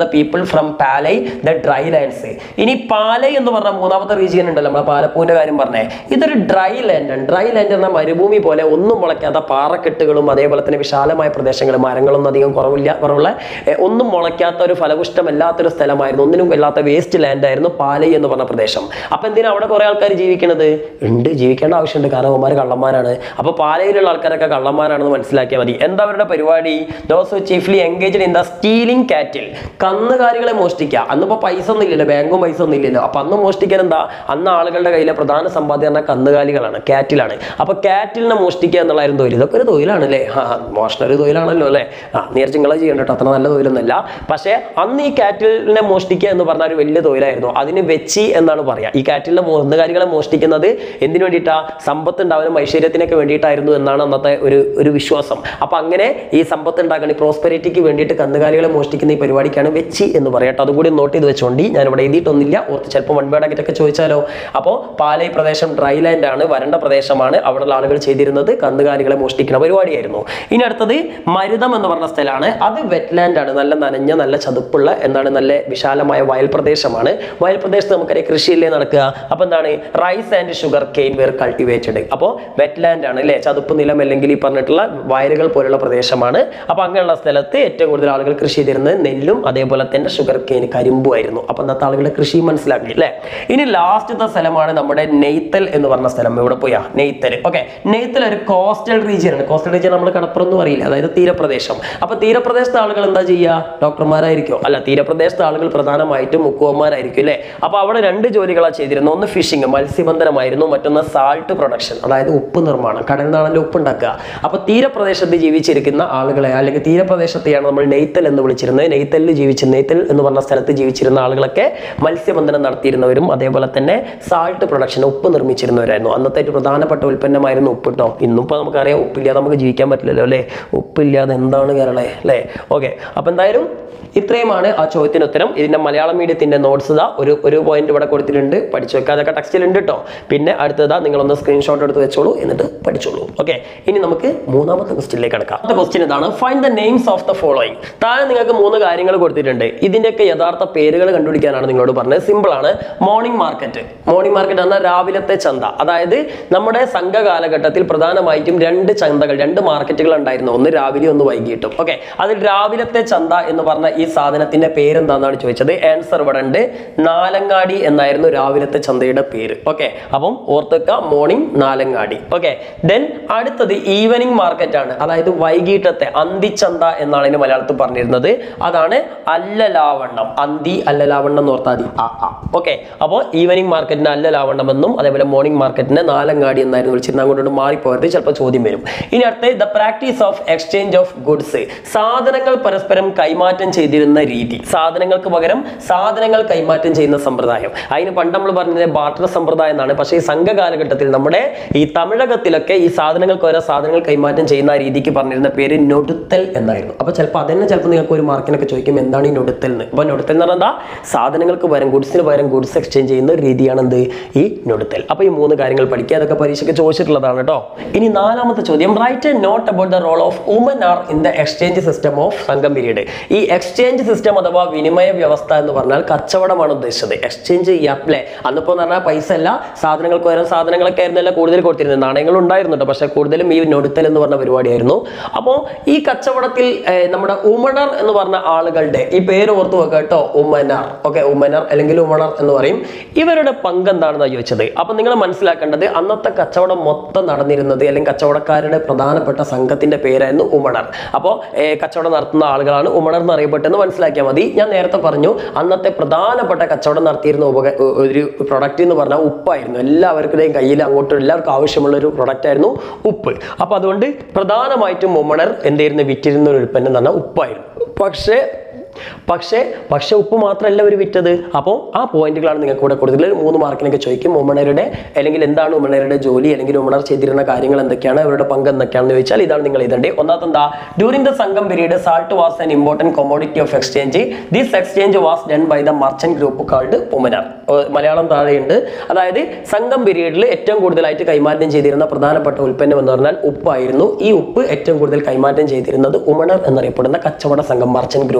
people from Palai the dry lands ഇനി പാലൈ എന്ന് പറഞ്ഞ മൂന്നാമത്തെ റീജിയൻ ഉണ്ടല്ലോ നമ്മളെ പാലപ്പൂവിന്റെ കാര്യം പറഞ്ഞേ ഇതൊരു ഡ്രൈ ലാൻഡ് ആണ് ഡ്രൈ ലാൻഡ് എന്ന മരുഭൂമി പോലെ ഒന്നും മുളയ്ക്കാത്ത പാറക്കെട്ടുകളും അതേപോലെ തന്നെ വിശാലമായ പ്രദേശങ്ങളും മരങ്ങളൊന്നും അധികം കുറവില്ല കുറവുള്ള ഏ, ഒന്നും മുളയ്ക്കാത്ത ഒരു ഫലപുഷ്ടമല്ലാത്തൊരു സ്ഥലമായിരുന്നു ഒന്നിനും ഇല്ലാത്ത വേസ്റ്റ് ലാൻഡ് ആയിരുന്നു പാലൈ എന്ന് പറഞ്ഞ പ്രദേശം അപ്പൊ എന്തിനാ അവിടെ കുറെ ആൾക്കാർ ജീവിക്കണത് ഉണ്ട് ജീവിക്കേണ്ട ആവശ്യമുണ്ട് കാരണം അവന്മാർ കള്ളന്മാരാണ് അപ്പൊ പാലയിലുള്ള ആൾക്കാരൊക്കെ കള്ളന്മാരാണെന്ന് മനസ്സിലാക്കിയാൽ മതി എന്താ അവരുടെ പരിപാടി those chiefly engaged in the stealing cattle കന്നുകാലികളെ മോഷ്ടിക്കുക അന്നിപ്പോ പൈസ ഒന്നും ഇല്ലല്ലോ ബാങ്കും പൈസ ഒന്നും ഇല്ലല്ലോ അപ്പൊ അന്ന് മോഷ്ടിക്കാൻ എന്താ അന്ന് ആളുകളുടെ കയ്യിലെ പ്രധാന സമ്പാദ്യം പറഞ്ഞാൽ കന്നുകാലികളാണ് കാറ്റിലാണ് അപ്പൊ കാറ്റിലിനെ മോഷ്ടിക്കുക എന്നുള്ളായിരുന്നു തൊഴിൽ ഇതൊക്കെ ഒരു തൊഴിലാണ് അല്ലേ ആ മോഷണം ഒരു തൊഴിലാണല്ലോ അല്ലേ ആ നേരെ ചിങ്ങളെ ചെയ്യണ്ട കേട്ടോ അത്ര നല്ല തൊഴിലൊന്നുമല്ല പക്ഷേ അന്ന് ഈ കാറ്റിലിനെ മോഷ്ടിക്കുക എന്ന് പറഞ്ഞ ഒരു വലിയ തൊഴിലായിരുന്നു അതിന് വെച്ചി എന്നാണ് പറയാ ഈ കാറ്റിലെ കന്നുകാലികളെ മോഷ്ടിക്കുന്നത് എന്തിനു വേണ്ടിയിട്ടാ സമ്പത്ത് ഉണ്ടാവാനും ഐശ്വര്യത്തിനൊക്കെ വേണ്ടിയിട്ടായിരുന്നു എന്നാണ് അന്നത്തെ ഒരു ഒരു വിശ്വാസം അപ്പൊ അങ്ങനെ ഈ സമ്പത്ത് ഉണ്ടാക്കാൻ ഈ പ്രോസ്പെരിറ്റിക്ക് വേണ്ടിയിട്ട് കന്നുകാലികളെ മോഷ്ടിക്കുന്ന ഈ പരിപാടിക്കാണ് വെച്ചി എന്ന് പറയാട്ടോ അതും കൂടി നോട്ട് ചെയ്ത് വെച്ചോണ്ടി ഞാൻ ഇവിടെ എഴുതിയിട്ടൊന്നുമില്ല ഓർത്ത് ചിലപ്പോൾ വൺവേഡാക്കിട്ടൊക്കെ ചോദിച്ചാലോ അപ്പോൾ പാലൈ പ്രദേശം ഡ്രൈ ലാൻഡ് ആണ് വരണ്ട പ്രദേശമാണ് അവിടെയുള്ള ആളുകൾ ചെയ്തിരുന്നത് കന്നുകാലികളെ മോഷ്ടിക്കുന്ന പരിപാടിയായിരുന്നു ഇനി അടുത്തത് മരുതം എന്ന് പറഞ്ഞ സ്ഥലമാണ് അത് വെറ്റ്ലാൻഡ് ആണ് നല്ല നനഞ്ഞ നല്ല ചതുപ്പുള്ള എന്താണ് നല്ല വിശാലമായ വയൽ പ്രദേശമാണ് വയൽ പ്രദേശത്ത് നമുക്കറിയാം കൃഷിയില്ലേ നടക്കുക അപ്പൊ എന്താണ് rice and sugar cane were cultivated അപ്പോൾ വെറ്റ്ലാൻഡ് ആണ് അല്ലേ ചതുപ്പ് നിലം അല്ലെങ്കിൽ ഈ പറഞ്ഞിട്ടുള്ള വയലുകൾ പോലുള്ള പ്രദേശമാണ് അപ്പൊ അങ്ങനെയുള്ള സ്ഥലത്ത് ഏറ്റവും കൂടുതൽ ആളുകൾ കൃഷി ചെയ്തിരുന്നത് നെല്ലും അതേപോലെ തന്നെ ഷുഗർ കെയിൻ കരിമ്പും ആയിരുന്നു അപ്പൊ അന്നത്തെ ആളുകളുടെ കൃഷി മനസ്സിലാക്കി അല്ലേ ഇനി ലാസ്റ്റത്തെ സ്ഥലമാണ് നമ്മുടെ നെയ്ത്തൽ എന്ന് പറഞ്ഞ സ്ഥലം ഇവിടെ പോയാ നെയ്ത്തൽ ഓക്കെ നെയ്ത്തൽ ഒരു കോസ്റ്റൽ റീജിയൻ ആണ് കോസ്റ്റൽ റീജിയൻ നമ്മൾ കടപ്പുറം എന്ന് പറയില്ല അതായത് തീരപ്രദേശം അപ്പൊ തീരപ്രദേശത്തെ ആളുകൾ എന്താ ചെയ്യുക ഡോക്ടർമാരായിരിക്കും അല്ല തീരപ്രദേശത്തെ ആളുകൾ പ്രധാനമായിട്ടും മുക്കുവന്മാരായിരിക്കും അല്ലേ അപ്പൊ അവിടെ രണ്ട് ജോലികളാണ് ചെയ്തിരുന്നത് ഒന്ന് ഫിഷിംഗ് മത്സ്യബന്ധനമായിരുന്നു മറ്റൊന്ന് സാൾട്ട് പ്രൊഡക്ഷൻ അതായത് ഉപ്പ് നിർമ്മാണം കടലിൽ നിന്നാണല്ലോ ഉപ്പ് ഉണ്ടാക്കുക അപ്പൊ തീരപ്രദേശത്ത് ജീവിച്ചിരിക്കുന്ന ആളുകളെ അല്ലെങ്കിൽ തീരപ്രദേശത്തെയാണ് നമ്മൾ നെയ്ത്തൽ എന്ന് വിളിച്ചിരുന്നത് നെയ്ത്തലിൽ ജീവിച്ച നെയ്ത്തൽ എന്ന് പറഞ്ഞ സ്ഥലത്ത് ജീവിച്ചിരുന്ന ആളുകളൊക്കെ മത്സ്യബന്ധനം നടത്തിയിരുന്നവരും അതേപോലെ തന്നെ സാൾട്ട് പ്രൊഡക്ഷൻ ഉപ്പ് നിർമ്മിച്ചിരുന്നവരായിരുന്നു അന്നത്തെ ഒരു പ്രധാനപ്പെട്ട ഉൽപ്പന്നമായിരുന്നു ഉപ്പ് കേട്ടോ ഇന്നും ഇപ്പോൾ നമുക്കറിയാം ഉപ്പില്ലാതെ നമുക്ക് ജീവിക്കാൻ പറ്റില്ലല്ലോ അല്ലേ ഉപ്പില്ലാതെ എന്താണ് കേരളേ അല്ലേ ഓക്കെ അപ്പൊ എന്തായാലും ഇത്രയുമാണ് ആ ചോദ്യത്തിന് ഉത്തരം ഇതിന്റെ മലയാളം മീഡിയത്തിന്റെ നോട്ട്സ് ഇതാ ഒരു ഒരു പോയിന്റ് ഇവിടെ കൊടുത്തിട്ടുണ്ട് പഠിച്ചു വെക്കുക അതൊക്കെ ടെക്സ്റ്റിൽ ഉണ്ട് കേട്ടോ പിന്നെ അടുത്തതാ നിങ്ങളൊന്ന് സ്ക്രീൻഷോട്ട് എടുത്ത് വെച്ചോളൂ എന്നിട്ട് പഠിച്ചോളൂ ഓക്കെ ഇനി നമുക്ക് മൂന്നാമത്തെ ക്വസ്റ്റിനിലേക്ക് കിടക്കാം അടുത്ത ക്വസ്റ്റ്യൻ ഇതാണ് find the names of the following താഴെ നിങ്ങൾക്ക് മൂന്ന് കാര്യങ്ങൾ കൊടുത്തിട്ടുണ്ട് ഇതിന്റെയൊക്കെ യഥാർത്ഥ പേരുകൾ കണ്ടുപിടിക്കാനാണ് നിങ്ങളോട് പറഞ്ഞത് സിമ്പിൾ ആണ് മോർണിംഗ് മാർക്കറ്റ് മോർണിംഗ് മാർക്കറ്റ് എന്നാൽ രാവിലത്തെ ചന്ത അതായത് നമ്മുടെ സംഘ കാലഘട്ടത്തിൽ പ്രധാനമായിട്ടും രണ്ട് ചന്തകൾ രണ്ട് മാർക്കറ്റുകൾ ഉണ്ടായിരുന്നു ഒന്ന് രാവിലെ ഒന്ന് വൈകിട്ടും ഓക്കെ അതിൽ രാവിലത്തെ ചന്ത എന്ന് പറഞ്ഞ ഈ സാധനത്തിന്റെ പേരെന്താണെന്നാണ് ചോദിച്ചത് ആൻസർ ഇവിടെ ഉണ്ട് നാലങ്ങാടി എന്നായിരുന്നു രാവിലത്തെ ചന്തയുടെ പേര് ഓക്കെ അപ്പം ഓർത്തുക്ക മോർണിംഗ് നാലങ്ങാടി ഓക്കെ ദെൻ അടുത്തത് ഈവനിങ് മാർക്കറ്റ് ആണ് അതായത് വൈകിട്ടത്തെ അന്തിച്ചന്ത എന്നാണ് ഇതിന് മലയാളത്തിൽ പറഞ്ഞിരുന്നത് അതാണ് അല്ലലാവണ്ണം അന്തി അല്ലലാവണ്ണം എന്ന് ഓർത്താൽ മതി ആ ആ ഓക്കെ അപ്പോൾ ഈവനിങ് മാർക്കറ്റിന് അല്ലലാവണ്ണം എന്നും അതേപോലെ മോർണിംഗ് മാർക്കറ്റിന് നാലങ്ങാടി എന്നായിരുന്നു വിളിച്ചിരുന്നത് അങ്ങോട്ട് മാറിപ്പോയത് ചിലപ്പോൾ ചോദ്യം വരും ഇനി അടുത്ത the practice of exchange of goods സാധനങ്ങൾ പരസ്പരം കൈമാറ്റം ചെയ്തിരുന്ന രീതി സാധനങ്ങൾക്ക് പകരം സാധനങ്ങൾ കൈമാറ്റം ചെയ്യുന്ന സമ്പ്രദായം അതിന് പണ്ട് നമ്മൾ പറഞ്ഞത് ബാർട്ടർ സമ്പ്രദായം എന്നാണ് പക്ഷേ ഈ സംഘ കാലഘട്ടത്തിൽ നമ്മുടെ ഈ തമിഴകത്തിലൊക്കെ ഈ സാധനങ്ങൾക്ക് ഓരോ സാധനങ്ങൾ കൈമാറ്റം ചെയ്യുന്ന ആ രീതിക്ക് പറഞ്ഞിരുന്ന പേര് നൊടുത്തൽ എന്നായിരുന്നു അപ്പൊ ചിലപ്പോൾ അതന്നെ ചിലപ്പോൾ നിങ്ങൾക്ക് ഒരു മാർക്കിനൊക്കെ ചോദിക്കും എന്താണ് ഈ നൊടുത്തൽ എന്ന് അപ്പൊ നൊടുത്തൽ എന്ന് പറഞ്ഞാൽ എന്താ സാധനങ്ങൾക്ക് പകരം ഗുഡ്സിന് പകരം ഗുഡ്സ് എക്സ്ചേഞ്ച് ചെയ്യുന്ന ഒരു രീതിയാണ് എന്ത് ഈ നൊടുത്തൽ അപ്പൊ ഈ മൂന്ന് കാര്യങ്ങൾ പഠിക്കുക അതൊക്കെ പരീക്ഷയ്ക്ക് ചോദിച്ചിട്ടുള്ളതാണ് കേട്ടോ ഇനി നാലാമത്തെ ചോദ്യം write a note about the role of woman are in the exchange system of Sangam period ഈ എക്സ്ചേഞ്ച് സിസ്റ്റം അഥവാ വിനിമയ വ്യവസ്ഥ എന്ന് പറഞ്ഞാൽ കച്ചവടമാണ് ഉദ്ദേശിച്ചത് എക്സ്ചേഞ്ച് ചെയ്യാം അല്ലേ അന്നിപ്പോ എന്ന് പറഞ്ഞാൽ പൈസ അല്ല സാധനങ്ങൾക്ക് പകരം സാധനങ്ങളൊക്കെ ആയിരുന്നല്ല കൂടുതൽ കൊടുത്തിരുന്നത് നാണയങ്ങൾ ഉണ്ടായിരുന്നു കേട്ടോ പക്ഷേ കൂടുതലും ഈ നൊടുത്തൽ എന്ന് പറഞ്ഞ പരിപാടിയായിരുന്നു അപ്പോൾ ഈ കച്ചവടത്തിൽ ഏർ, നമ്മുടെ ഉമണർ എന്ന് പറഞ്ഞ ആളുകളുടെ ഈ പേര് ഓർത്ത് വെക്കുക കേട്ടോ ഉമനർ ഓക്കെ ഉമനർ അല്ലെങ്കിൽ ഉമണർ എന്ന് പറയും ഇവരുടെ പങ്ക് എന്താണെന്നാണ് ചോദിച്ചത് അപ്പൊ നിങ്ങൾ മനസ്സിലാക്കേണ്ടത് അന്നത്തെ കച്ചവടം മൊത്തം നടന്നിരുന്നത് അല്ലെങ്കിൽ കച്ചവടക്കാരുടെ പ്രധാനപ്പെട്ട സംഘത്തിന്റെ പേരായിരുന്നു ഉമണർ അപ്പോൾ കച്ചവടം നടത്തുന്ന ആളുകളാണ് ഉമണർ എന്ന് അറിയപ്പെട്ടെന്ന് മനസ്സിലാക്കിയാൽ മതി ഞാൻ നേരത്തെ പറഞ്ഞു അന്നത്തെ പ്രധാനപ്പെട്ട കച്ചവടം നടത്തിയിരുന്ന ഉപക ഒരു പ്രൊഡക്റ്റ് എന്ന് പറഞ്ഞാൽ ഉപ്പായിരുന്നു എല്ലാവർക്കുടെയും കയ്യിൽ അങ്ങോട്ടും എല്ലാവർക്കും ആവശ്യമുള്ള ഒരു പ്രൊഡക്റ്റ് ആയിരുന്നു ഉപ്പ് അപ്പൊ അതുകൊണ്ട് പ്രധാനമായിട്ടും ഉമണർ എന്തായിരുന്നു വിറ്റിരുന്ന ഒരു ഉൽപ്പന്നം എന്ന് പറഞ്ഞാൽ ഉപ്പായിരുന്നു പക്ഷേ പക്ഷേ പക്ഷെ ഉപ്പ് മാത്രമല്ല അവർ വിറ്റത് അപ്പോൾ ആ പോയിന്റുകളാണ് നിങ്ങൾക്ക് ഇവിടെ കൊടുത്തിട്ടുള്ളത് ഒരു മൂന്ന് മാർക്കിനൊക്കെ ചോദിക്കും ഉമണരുടെ അല്ലെങ്കിൽ എന്താണ് ഉമണരുടെ ജോലി അല്ലെങ്കിൽ ഉമണർ ചെയ്തിരുന്ന കാര്യങ്ങൾ എന്തൊക്കെയാണ് അവരുടെ പങ്ക് എന്തൊക്കെയാണെന്ന് ചോദിച്ചാൽ ഇതാണ് നിങ്ങൾ എഴുതേണ്ടത് ഒന്നാമത്തെ എന്താ during the Sangam period salt was an important commodity of exchange this exchange was done by the merchant group called Umanar Malayalam താഴെയുണ്ട് അതായത് സംഘം പീരീഡിൽ ഏറ്റവും കൂടുതലായിട്ട് കൈമാറ്റം ചെയ്തിരുന്ന പ്രധാനപ്പെട്ട ഉൽപ്പന്നം എന്ന് പറഞ്ഞാൽ ഉപ്പായിരുന്നു ഈ ഉപ്പ് ഏറ്റവും കൂടുതൽ കൈമാറ്റം ചെയ്തിരുന്നത് ഉമണർ എന്നറിയപ്പെടുന്ന കച്ചവട സംഘം മർച്ചന്റ് ഗ്രൂപ്പ് ആയിരുന്നു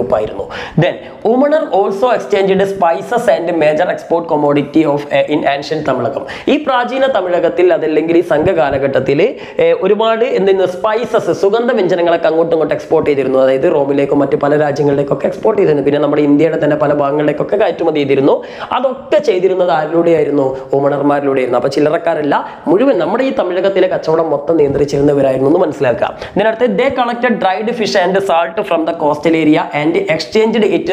then Umanar also exchange spices and major export commodity of in ancient Tamilakam ഈ പ്രാചീന തമിഴകത്തിൽ അതല്ലെങ്കിൽ ഈ സംഘ കാലഘട്ടത്തിൽ ഒരുപാട് എന്തെന്ന് സ്പൈസസ് സുഗന്ധ വ്യഞ്ജനങ്ങളൊക്കെ അങ്ങോട്ടും ഇങ്ങോട്ടും എക്സ്പോർട്ട് ചെയ്തിരുന്നു അതായത് റോമിലേക്കും മറ്റ് പല രാജ്യങ്ങളിലേക്കൊക്കെ എക്സ്പോർട്ട് ചെയ്തിരുന്നു പിന്നെ നമ്മുടെ ഇന്ത്യയുടെ തന്നെ പല ഭാഗങ്ങളിലേക്കൊക്കെ കയറ്റുമതി ചെയ്തിരുന്നു അതൊക്കെ ചെയ്തിരുന്നത് ആരിലൂടെയായിരുന്നു ഉമണർമാരിലൂടെയായിരുന്നു അപ്പൊ ചില്ലറക്കാരല്ല മുഴുവൻ നമ്മുടെ ഈ തമിഴകത്തിലെ കച്ചവടം മൊത്തം നിയന്ത്രിച്ചിരുന്നവരായിരുന്നു എന്ന് മനസ്സിലാക്കാം ഇതിനടുത്ത് they collected dried fish and salt from the coastal area and exchanged it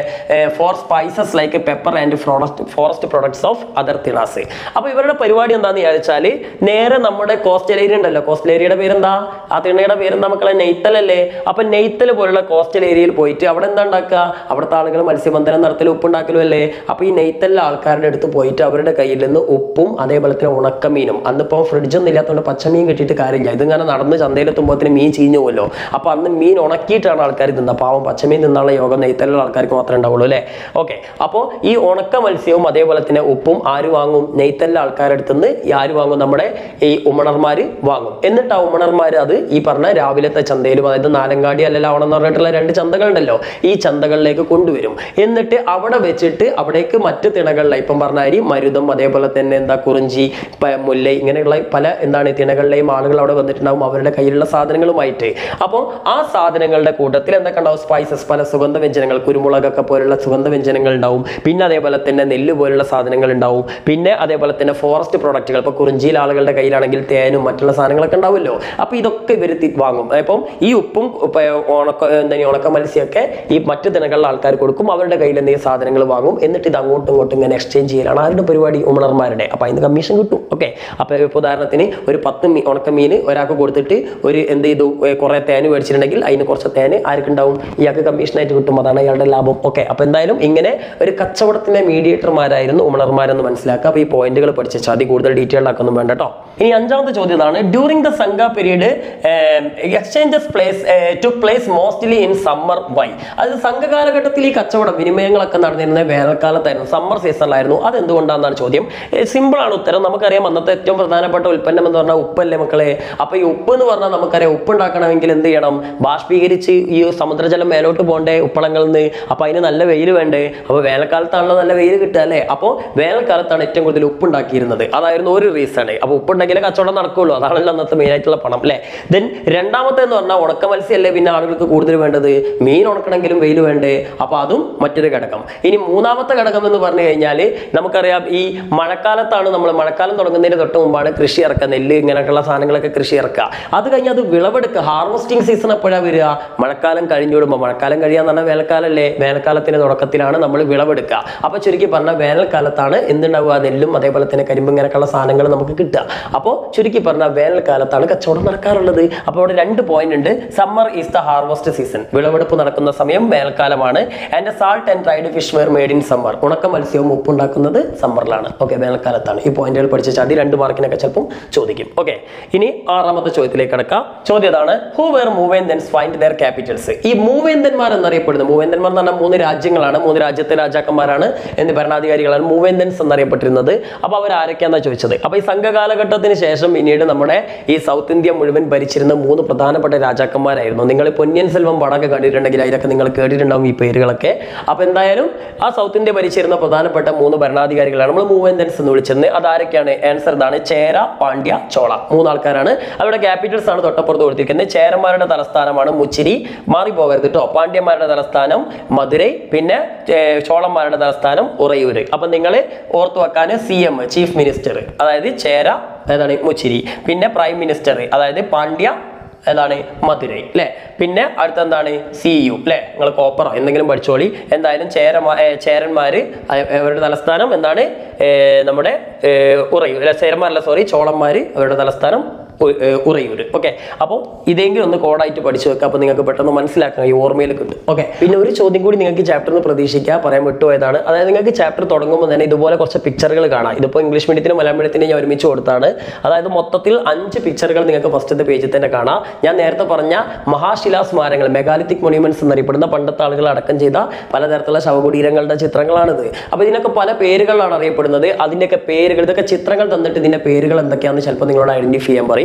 for spices like pepper and forest forest products of other tinais അപ്പൊ ഇവരുടെ പരിപാടി എന്താന്ന് വിചാരിച്ചാൽ നേരെ നമ്മുടെ കോസ്റ്റൽ ഏരിയ ഉണ്ടല്ലോ കോസ്റ്റൽ ഏരിയയുടെ പേരെന്താ ആ തിണയുടെ പേരെന്താ മക്കളെ നെയ്ത്തൽ അല്ലേ അപ്പൊ നെയ്ത്തൽ പോലുള്ള കോസ്റ്റൽ ഏരിയയിൽ പോയിട്ട് അവിടെ എന്താ ഉണ്ടാക്കുക അവിടുത്തെ ആളുകൾ മത്സ്യബന്ധനം നടത്തലും ഉപ്പുണ്ടാക്കലും അല്ലേ അപ്പൊ ഈ നെയ്ത്തലിലെ ആൾക്കാരുടെ അടുത്ത് പോയിട്ട് അവരുടെ കയ്യിൽ നിന്ന് ഉപ്പും അതേപോലെ തന്നെ ഉണക്കമീനും അന്നിപ്പോ ഫ്രിഡ്ജൊന്നും ഇല്ലാത്തതുകൊണ്ട് പച്ചമീൻ കിട്ടിയിട്ട് കാര്യമില്ല ഇതിങ്ങനെ നടന്ന് ചന്തയിലെത്തുമ്പോഴത്തേന് മീൻ ചീഞ്ഞു പോലോ അപ്പൊ അന്ന് മീൻ ഉണക്കിയിട്ടാണ് ആൾക്കാർ തിന്നുക പാവം പച്ചമീൻ തിന്നുള്ള യോഗം നെയ്ത്തലുള്ള ആൾക്കാർക്ക് മാത്രമേ ഉണ്ടാവുള്ളൂ അല്ലേ ഓക്കെ അപ്പോൾ ഈ ഉണക്ക മത്സ്യവും അതേപോലെ തന്നെ ഉപ്പും ആര് വാങ്ങും നെയ്ത്തലിലെ ആൾക്കാരുടെ അടുത്ത് നിന്ന് ഈ ആര് വാങ്ങും നമ്മുടെ ഈ ഉമണർമാര് വാങ്ങും എന്നിട്ട് ആ ഉമണർമാർ അത് ഈ പറഞ്ഞ രാവിലത്തെ ചന്തയിലും അതായത് നാലങ്കാടി അല്ലെങ്കിൽ അവിടെ എന്ന് പറഞ്ഞിട്ടുള്ള രണ്ട് ചന്തകളുണ്ടല്ലോ ഈ ചന്തകളിലേക്ക് കൊണ്ടുവരും എന്നിട്ട് അവിടെ വെച്ചിട്ട് അവിടേക്ക് മറ്റ് തിണകളിലെ ഇപ്പം പറഞ്ഞ അരി മരുതം അതേപോലെ തന്നെ എന്താ കുറിഞ്ചി പ- മുല്ല ഇങ്ങനെയുള്ള പല എന്താണ് തിണകളിലെയും ആളുകൾ അവിടെ വന്നിട്ടുണ്ടാവും അവരുടെ കയ്യിലുള്ള സാധനങ്ങളുമായിട്ട് അപ്പോൾ ആ സാധനങ്ങളുടെ കൂട്ടത്തിൽ എന്തൊക്കെ ഉണ്ടാവും സ്പൈസസ് പല സുഗന്ധ വ്യഞ്ജനങ്ങൾ കുരുമുളകൊക്കെ പോലുള്ള സുഗന്ധ വ്യഞ്ജനങ്ങൾ ഉണ്ടാവും പിന്നെ അതേപോലെ തന്നെ നെല്ല് പോലുള്ള സാധനങ്ങൾ ഉണ്ടാവും പിന്നെ അതേപോലെ തന്നെ ഫോറസ്റ്റ് പ്രോഡക്റ്റുകൾ ഇപ്പോൾ കുറിഞ്ചിയിൽ ആളുകളുടെ കയ്യിലാണെങ്കിൽ തേനും മറ്റുള്ള സാധനങ്ങളൊക്കെ ഉണ്ടാവുമല്ലോ അപ്പോൾ ഇതൊക്കെ ഇവർ വാങ്ങും അപ്പം ഈ ഉപ്പും ഇപ്പൊ ഉണക്ക എന്താ ഉണക്ക മത്സ്യമൊക്കെ ഈ മറ്റു ദിനങ്ങളിലെ ആൾക്കാർ കൊടുക്കും അവരുടെ കയ്യിൽ എന്തെങ്കിലും സാധനങ്ങൾ വാങ്ങും എന്നിട്ട് ഇത് അങ്ങോട്ടും ഇങ്ങോട്ടും ഇങ്ങനെ എക്സ്ചേഞ്ച് ചെയ്യലാണ് ആരുടെ പരിപാടി ഉമണർമാരുടെ അപ്പോൾ അതിന് കമ്മീഷൻ കിട്ടും ഓക്കെ അപ്പോൾ ഇപ്പോൾ ഉദാഹരണത്തിന് ഒരു പത്ത് മീ ഉണക്ക മീൻ ഒരാൾക്ക് കൊടുത്തിട്ട് ഒരു എന്ത് ചെയ്തു ഏ, കുറേ തേന് മേടിച്ചിട്ടുണ്ടെങ്കിൽ അതിന് കുറച്ച് തേന് ആർക്കുണ്ടാവും ഇയാൾക്ക് കമ്മീഷനായിട്ട് കിട്ടും അതാണ് അയാളുടെ ലാഭം ഓക്കെ അപ്പോൾ എന്തായാലും ഇങ്ങനെ ഒരു കച്ചവടത്തിന്റെ മീഡിയേറ്റർമാരായിരുന്നു ഉമണർമാരെന്ന് മനസ്സിലാക്കുക അപ്പോൾ ഈ പോയിന്റുകൾ പഠിച്ചു അതി കൂടുതൽ ഡീറ്റെയിൽ ആക്കൊന്നും വേണ്ട കേട്ടോ ഇനി അഞ്ചാമത്തെ ചോദ്യം ഇതാണ് during the Sangha period exchanges place to place mostly in summer why അത് സംഘ കാലഘട്ടത്തിൽ ഈ കച്ചവടം വിനിമയങ്ങളൊക്കെ നടന്നിരുന്നത് വേനൽക്കാലത്തായിരുന്നു സമ്മർ സീസണിലായിരുന്നു അത് എന്തുകൊണ്ടാണെന്നാണ് ചോദ്യം സിമ്പിൾ ആണ് ഉത്തരം നമുക്കറിയാം അന്നത്തെ ഏറ്റവും പ്രധാനപ്പെട്ട ഉൽപ്പന്നം എന്ന് പറഞ്ഞാൽ ഉപ്പല്ലേ മക്കളെ അപ്പൊ ഈ ഉപ്പ് എന്ന് പറഞ്ഞാൽ നമുക്കറിയാം ഉപ്പ് ഉണ്ടാക്കണമെങ്കിൽ എന്ത് ചെയ്യണം ബാഷ്പീകരിച്ച് ഈ സമുദ്രജലം മേലോട്ട് പോകണ്ടേ ഉപ്പളങ്ങളിൽ നിന്ന് അപ്പൊ അതിന് നല്ല വെയിൽ വേണ്ടേ അപ്പൊ വേനൽക്കാലത്താണല്ലോ നല്ല വെയിൽ കിട്ടുക അല്ലേ അപ്പോൾ വേനൽക്കാലത്താണ് ഏറ്റവും കൂടുതൽ ഉപ്പ് ഉണ്ടാക്കിയിരുന്നത് അതായിരുന്നു ഒരു റീസൺ അപ്പൊ ഉപ്പുണ്ടെങ്കിലേ കച്ചവടം നടക്കുള്ളൂ അതാണല്ലോ അന്നത്തെ മെയിൻ ആയിട്ടുള്ള പണം അല്ലേ ദെൻ രണ്ടാമത്തെ എന്ന് പറഞ്ഞാൽ ഉണക്ക മത്സ്യമല്ലേ പിന്നെ ആളുകൾക്ക് കൂടുതൽ വേണ്ടത് മീൻ ഉണക്കണമെങ്കിലും വെയിൽ വേണ്ടേ അപ്പൊ അതും മറ്റൊരു ഘടകം ഇനി മൂന്നാമത്തെ ഘടകം എന്ന് പറഞ്ഞു കഴിഞ്ഞാൽ നമുക്കറിയാം ഈ മഴക്കാലത്താണ് നമ്മൾ മഴക്കാലം തുടങ്ങുന്നതിന് തൊട്ട് മുമ്പാണ് കൃഷി ഇറക്കുക നെല്ല് ഇങ്ങനെയൊക്കെയുള്ള സാധനങ്ങളൊക്കെ കൃഷി ഇറക്കുക അത് കഴിഞ്ഞ് അത് വിളവെടുക്കുക ഹാർവസ്റ്റിംഗ് സീസൺ എപ്പോഴാണ് വരിക മഴക്കാലം കഴിഞ്ഞു വിടുമ്പോൾ മഴക്കാലം കഴിയാന്ന് പറഞ്ഞാൽ വേനൽക്കാലല്ലേ വേനൽക്കാലത്തിന്റെ തുടക്കത്തിലാണ് നമ്മൾ വിളവെടുക്കുക അപ്പൊ ചുരുക്കി പറഞ്ഞാൽ വേനൽക്കാലത്താണ് എന്തുണ്ടാവുക നെല്ലും അതേപോലെ തന്നെ കരിമ്പ് ഇങ്ങനെയൊക്കെയുള്ള സാധനങ്ങൾ നമുക്ക് കിട്ടുക അപ്പോൾ ചുരുക്കി പറഞ്ഞാൽ വേനൽക്കാലത്താണ് കച്ചവടം നടക്കാറുള്ളത് അപ്പോൾ അവിടെ രണ്ട് പോയിന്റ് ഉണ്ട് summer is the harvest season വിളവെടുപ്പ് നടക്കുന്ന സമയം വേനൽക്കാലമാണ് and salt and dried fish were made in summer ഉണക്ക മത്സ്യവും ഉപ്പുണ്ടാക്കുന്നത് സമ്മറിലാണ് ഓക്കെ വേനൽക്കാലത്താണ് ഈ പോയിന്റുകൾ പഠിച്ചാൽ അത് രണ്ട് മാർക്കിനൊക്കെ ചിലപ്പം ചോദിക്കും ഓക്കെ ഇനി ആറാമത്തെ ചോദ്യത്തിലേക്ക് കിടക്കാം ചോദ്യം ഇതാണ് who were Moovendans find their capitals ഈ മൂവേന്ദന്മാർ എന്നറിയപ്പെടുന്നത് മൂവേന്ദന്മാർ എന്ന് പറഞ്ഞാൽ മൂന്ന് രാജ്യങ്ങളാണ് മൂന്ന് രാജ്യത്തെ രാജാക്കന്മാരാണ് എന്ന് ഭരണാധികാരികളാണ് മൂവേന്ദൻസ് എന്നറിയപ്പെട്ടിരുന്നത് അപ്പോൾ അവർ ആരൊക്കെയാണെന്നാ ചോദിച്ചത് അപ്പോൾ ഈ സംഘകാലഘട്ടത്തിന് ശേഷം പിന്നീട് നമ്മുടെ ഈ സൗത്ത് ഇന്ത്യ മുഴുവൻ ഭരിച്ചിരുന്ന മൂന്ന് പ്രധാനപ്പെട്ട രാജാക്കന്മാരായിരുന്നു നിങ്ങൾ പൊന്നിയൻ സെൽവം പടമൊക്കെ കണ്ടിട്ടുണ്ടെങ്കിൽ അതിലൊക്കെ നിങ്ങൾ കേട്ടിട്ടുണ്ടാവും ഈ പേരുകളൊക്കെ അപ്പോൾ എന്തായാലും ആ സൗത്ത് ഇന്ത്യ ഭരിച്ചിരുന്ന പ്രധാനപ്പെട്ട മൂന്ന് ഭരണാധികാരികളാണ് നമ്മൾ മൂവേന്ദൻസ് എന്ന് വിളിച്ചിരുന്നത് അതാരൊക്കെയാണ് ആൻസർ ഇതാണ് ചേര പാണ്ഡ്യ ചോള മൂന്നാൾക്കാരാണ് അവരുടെ ക്യാപിറ്റൽസ് ആണ് തൊട്ടപ്പുറത്ത് കൊടുത്തിരിക്കുന്നത് ചേരന്മാരുടെ തലസ്ഥാനമാണ് മുച്ചിരി മാറിപ്പോകരുത് കേട്ടോ പാണ്ഡ്യന്മാരുടെ തലസ്ഥാനം മധുരൈ പിന്നെ ഏ, ചോളന്മാരുടെ തലസ്ഥാനം ഉറയൂര് അപ്പം നിങ്ങൾ ഓർത്തു വെക്കാൻ സി എം ചീഫ് മിനിസ്റ്റർ അതായത് ചേര ഏതാണ് മുച്ചിരി പിന്നെ പ്രൈം മിനിസ്റ്റർ അതായത് പാണ്ഡ്യ ഏതാണ് മധുരൈ അല്ലേ പിന്നെ അടുത്ത എന്താണ് സി യു അല്ലേ നിങ്ങൾ കോപ്പറോ എന്തെങ്കിലും പഠിച്ചോളി എന്തായാലും ചേരമാ ഏ, ചേരന്മാര് അയ- അവരുടെ തലസ്ഥാനം എന്താണ് ഏ, നമ്മുടെ ഏ, ഉറയൂർ അല്ലെ ചേരന്മാരല്ല സോറി ചോളന്മാര് അവരുടെ തലസ്ഥാനം ഉ- ഏ, ഉറയൂർ ഓക്കെ അപ്പോൾ ഇതെങ്കിലും ഒന്ന് കോഡായിട്ട് പഠിച്ചു വെക്കുക അപ്പോൾ നിങ്ങൾക്ക് പെട്ടെന്ന് മനസ്സിലാക്കാം ഈ ഓർമ്മയിൽ കിട്ടും ഓക്കെ പിന്നെ ഒരു ചോദ്യം കൂടി നിങ്ങൾക്ക് ചാപ്റ്ററിന് പ്രതീക്ഷിക്കുക പറയാൻ വിട്ടുപോയതാണ് അതായത് നിങ്ങൾക്ക് ചാപ്റ്റർ തുടങ്ങുമ്പോൾ തന്നെ ഇതുപോലെ കുറച്ച് പിക്ചറുകൾ കാണാം ഇതിപ്പോൾ ഇംഗ്ലീഷ് മീഡിയത്തിനും മലയാളം മീഡിയത്തിനും ഞാൻ ഒരുമിച്ച് കൊടുത്താണ് അതായത് മൊത്തത്തിൽ അഞ്ച് പിക്ചറുകൾ നിങ്ങൾക്ക് ഫസ്റ്റത്തെ പേജിൽ തന്നെ കാണാം ഞാൻ നേരത്തെ പറഞ്ഞ മഹാശിലാ സ്മാരകങ്ങൾ മെഗാലിത്തിക് മൊണ്യൂമെന്റ്സ് എന്നറിയപ്പെടുന്ന പണ്ടത്തെ ആളുകൾ അടക്കം ചെയ്ത പലതരത്തിലുള്ള ശവകുടീരങ്ങളുടെ ചിത്രങ്ങളാണിത് അപ്പോൾ ഇതിനൊക്കെ പല പേരുകളാണ് അറിയപ്പെടുന്നത് അതിൻ്റെയൊക്കെ പേരുകൾ ഇതൊക്കെ ചിത്രങ്ങൾ തന്നിട്ട് ഇതിന്റെ പേരുകൾ എന്തൊക്കെയാണെന്ന് ചിലപ്പോൾ നിങ്ങളോട് ഐഡന്റിഫൈ ചെയ്യാൻ പറയും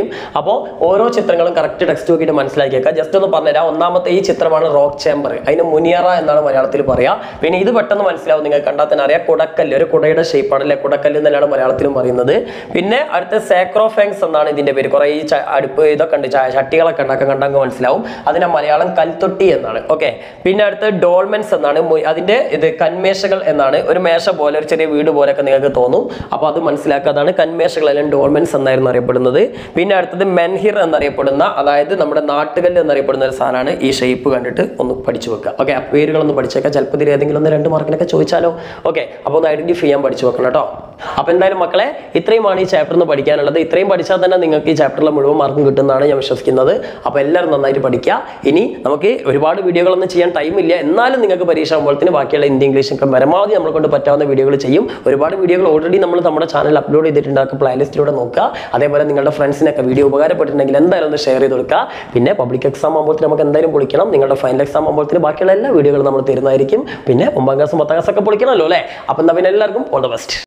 പറയും അപ്പോൾ ഓരോ ചിത്രങ്ങളും കറക്റ്റ് ടെക്സ്റ്റ് നോക്കിയിട്ട് മനസ്സിലാക്കിയേക്കാം ജസ്റ്റ് ഒന്ന് പറഞ്ഞുതരാം ഒന്നാമത്തെ ഈ ചിത്രമാണ് റോക്ക് ചേംബർ അതിന് മുനിയറ എന്നാണ് മലയാളത്തിൽ പറയുക പിന്നെ ഇത് പെട്ടെന്ന് മനസ്സിലാവും നിങ്ങൾ കണ്ടാൽ തന്നെ അറിയാം കുടക്കല്ല് ഒരു കുടയുടെ ഷേപ്പാണ് അല്ലെ കുടക്കല്ല് എന്നല്ലാണ് മലയാളത്തിലും പറയുന്നത് പിന്നെ അടുത്ത സാക്രോഫാങ്സ് എന്നാണ് ഇതിന്റെ പേര് കുറെ ഈ ച- അടുപ്പ് ഇതൊക്കെ ഉണ്ട് ച- ചട്ടികളൊക്കെ ഉണ്ടാക്കാൻ കണ്ടങ്ങ് മനസ്സിലാവും അതിനെ മലയാളം കൽത്തൊട്ടി എന്നാണ് ഓക്കെ പിന്നെ അടുത്ത് ഡോൾമെൻസ് എന്നാണ് മു- അതിന്റെ ഇത് കന്മേശകൾ എന്നാണ് ഒരു മേശ പോലെ ഒരു ചെറിയ വീട് പോലെയൊക്കെ നിങ്ങൾക്ക് തോന്നും അപ്പോൾ അത് മനസ്സിലാക്കാതാണ് കന്മേശകൾ അല്ലെങ്കിൽ ഡോൾമെൻസ് എന്നായിരുന്നു അറിയപ്പെടുന്നത് പിന്നെ അടുത്തത് മെൻഹിർ എന്നറിയപ്പെടുന്ന അതായത് നമ്മുടെ നാട്ടുകല്ല് എന്നറിയപ്പെടുന്ന ഒരു സാധനമാണ് ഈ ഷേപ്പ് കണ്ടിട്ട് ഒന്ന് പഠിച്ചു വെക്കുക ഓക്കെ പേരുകളൊന്ന് പഠിച്ചേക്കാം ചിലപ്പോൾ ഇതിൽ ഏതെങ്കിലും ഒന്ന് രണ്ട് മാർക്കിനൊക്കെ ചോദിച്ചാലോ ഓക്കെ അപ്പോൾ ഒന്ന് ഐഡന്റിഫൈ ചെയ്യാൻ പഠിച്ചു വെക്കണം കേട്ടോ അപ്പോൾ എന്തായാലും മക്കളെ ഇത്രയുമാണ് ഈ ചാപ്റ്ററിൽ നിന്ന് പഠിക്കാനുള്ളത് ഇത്രയും പഠിച്ചാൽ തന്നെ നിങ്ങൾക്ക് ഈ ചാപ്റ്ററിലെ മുഴുവൻ മാർക്കും കിട്ടുമെന്നാണ് ഞാൻ വിശ്വസിക്കുന്നത് അപ്പോൾ എല്ലാവരും നന്നായിട്ട് പഠിക്കുക ഇനി നമുക്ക് ഒരുപാട് വീഡിയോകളൊന്നും ചെയ്യാൻ ടൈമില്ല എന്നാലും നിങ്ങൾക്ക് പരീക്ഷ ആകുമ്പോഴത്തേന് ബാക്കിയുള്ള ഹിന്ദി ഇംഗ്ലീഷ് ഒക്കെ പരമാവധി നമ്മളെ കൊണ്ട് പറ്റാവുന്ന വീഡിയോകൾ ചെയ്യും ഒരുപാട് വീഡിയോകൾ ഓൾറെഡി നമ്മൾ നമ്മുടെ ചാനൽ അപ്ലോഡ് ചെയ്തിട്ടുണ്ട് അതൊക്കെ പ്ലേലിസ്റ്റിലൂടെ നോക്കുക അതേപോലെ നിങ്ങളുടെ ഫ്രണ്ട്സിനൊക്കെ വീഡിയോ ഉപകാരപ്പെട്ടിട്ടുണ്ടെങ്കിൽ എന്തായാലും ഒന്ന് ഷെയർ ചെയ്ത് കൊടുക്കുക പിന്നെ പബ്ലിക് എക്സാം ആകുമ്പോഴത്തേന് നമുക്ക് എന്തായാലും പൊളിക്കണം നിങ്ങളുടെ ഫൈനൽ എക്സാം ആകുമ്പോഴത്തേന് ബാക്കിയുള്ള എല്ലാ വീഡിയോകളും നമ്മൾ തരുന്നതായിരിക്കും പിന്നെ ഒമ്പതാം ക്ലാസ് പത്താം ക്ലാസ് ഒക്കെ പൊളിക്കണമല്ലോ അല്ലേ അപ്പം എന്നാൽ പിന്നെ എല്ലാവർക്കും ഓൾ ദ ബെസ്റ്റ്